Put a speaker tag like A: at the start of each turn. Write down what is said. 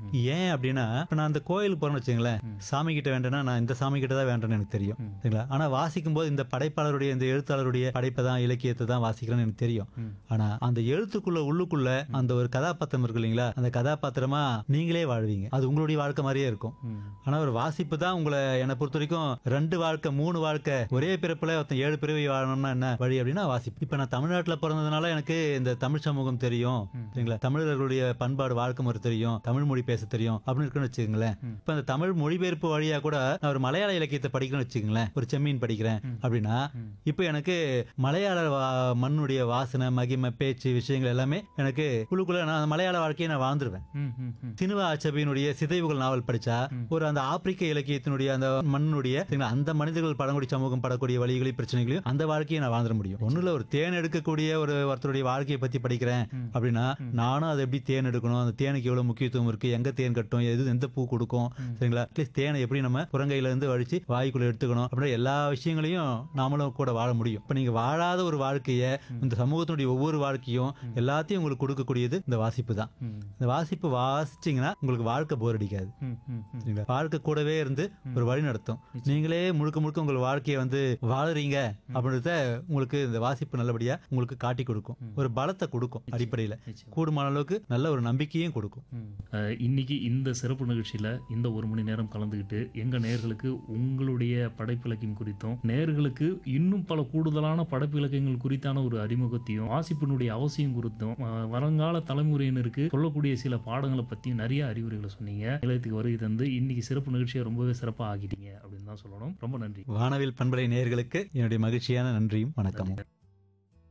A: ஏன் அப்படின்னா இப்ப நான் அந்த கோயிலுக்கு போறேன்னு வச்சுங்களேன் சாமி கிட்ட வேண்டேன்னா நான் இந்த சாமி கிட்ட தான் வேண்டேன்னு எனக்கு தெரியும் சரிங்களா ஆனா வாசிக்கும் போது இந்த படைப்பாளருடைய இந்த எழுத்தாளருடைய படைப்பை தான் இலக்கியத்தை தான் வாசிக்கிறேன்னு எனக்கு தெரியும் ஆனா அந்த எழுத்துக்குள்ள உள்ளுக்குள்ள அந்த ஒரு கதாபாத்திரம் இருக்கு இல்லைங்களா அந்த கதாபாத்திரமா நீங்களே வாழ்வீங்க அது உங்களுடைய வாழ்க்கை மாதிரியே இருக்கும் ஆனா ஒரு வாசிப்பு தான் உங்களை என்னை பொறுத்த வரைக்கும் ரெண்டு வாழ்க்கை மூணு வாழ்க்கை ஒரே பிறப்புல ஒருத்தன் ஏழு பிறவி வாழணும்னா என்ன வழி அப்படின்னா வாசிப்பு இப்ப நான் தமிழ்நாட்டுல பிறந்ததுனால எனக்கு இந்த தமிழ் சமூகம் தெரியும் சரிங்களா தமிழர்களுடைய பண்பாடு வாழ்க்கை முறை தெரியும் தமிழ் மொழி பேச தெரியும் அப்படின்னு இருக்குன்னு வச்சுக்கோங்களேன் இப்ப இந்த தமிழ் மொழிபெயர்ப்பு வழியா கூட நான் ஒரு மலையாள இலக்கியத்தை படிக்கணும்னு வச்சுக்கோங்களேன் ஒரு செம்மீன் படிக்கிறேன் அப்படின்னா இப்ப எனக்கு மலையாள வா- மண்ணுடைய வாசனை மகிமை பேச்சு விஷயங்கள் எல்லாமே எனக்கு உள்ளுக்குள்ள நான் அந்த மலையாள வாழ்க்கையை நான் வாழ்ந்துருவேன்
B: ம், ம், ம்.
A: சினுவா அச்சபியினுடைய சிதைவுகள் நாவல் படிச்சா ஒரு அந்த ஆப்பிரிக்க இலக்கியத்தினுடைய அந்த மண்ணுடைய சரிங்களா, அந்த மனிதர்கள் பழங்குடி சமூகம் படக்கூடிய வழிகளையும் பிரச்சனைகளையும் அந்த வாழ்க்கையை நான் வாழ்ந்துட முடியும் ஒண்ணுல ஒரு தேன் எடுக்கக்கூடிய ஒரு ஒருத்தருடைய வாழ்க்கையை பத்தி படிக்கிறேன் அப்படின்னா நானும் அதை எப்படி தேன் எடுக்கணும் அந்த தேனுக்கு எவ்வளவு முக்கியத்துவம் இருக்கு எங்க தேன் கட்டும் எது எந்த பூ கொடுக்கும் சரிங்களா அட்லீஸ்ட் தேனை எப்படி நம்ம புறங்கையில இருந்து வழிச்சு வாய்க்குள்ள எடுத்துக்கணும் அப்படின்ற எல்லா விஷயங்களையும் நாமளும் கூட வாழ முடியும் இப்ப நீங்க வாழாத ஒரு வாழ்க்கையை இந்த சமூகத்தினுடைய ஒவ்வொரு வாழ்க்கையும் எல்லாத்தையும் உங்களுக்கு கொடுக்கக்கூடியது இந்த வாசிப்பு தான் இந்த வாசிப்பு வாசிச்சீங்கன்னா உங்களுக்கு வாழ்க்கை போர் அடிக்காது
B: ம், ம், ம்.
A: சரிங்களா? வாழ்க்கை கூடவே இருந்து ஒரு வழி நடத்தும் நீங்களே முழுக்க முழுக்க உங்கள் வாழ்க்கையை வந்து வாழுறீங்க அப்படின்றத உங்களுக்கு இந்த வாசிப்பு நல்லபடியா உங்களுக்கு காட்டி கொடுக்கும் ஒரு பலத்தை கொடுக்கும் அடிப்படையில கூடுமான அளவுக்கு நல்ல ஒரு நம்பிக்கையும் கொடுக்கும்
B: ம். அஹ், இன்னைக்கு இந்த சிறப்பு நிகழ்ச்சியில இந்த ஒரு மணி நேரம் கலந்துக்கிட்டு எங்க நேயர்களுக்கு உங்களுடைய படைப்பு இலக்கியம் குறித்தும் நேயர்களுக்கு இன்னும் பல கூடுதலான படைப்பு இலக்கியங்கள் குறித்தான ஒரு அறிமுகத்தையும் வாசிப்பினுடைய அவசியம் குறித்தும் அஹ், வருங்கால தலைமுறையினருக்கு சொல்லக்கூடிய சில பாடங்களை பத்தியும் நிறைய அறிவுரைகளை சொன்னீங்க நிலையத்துக்கு வருகை தந்து இன்னைக்கு சிறப்பு நிகழ்ச்சியை ரொம்பவே சிறப்பாக ஆக்கிட்டீங்க அப்படின்னு தான் சொல்லணும் ரொம்ப நன்றி
A: வானவில் பண்பலை நேயர்களுக்கு என்னுடைய மகிழ்ச்சியான நன்றியும் வணக்கமும்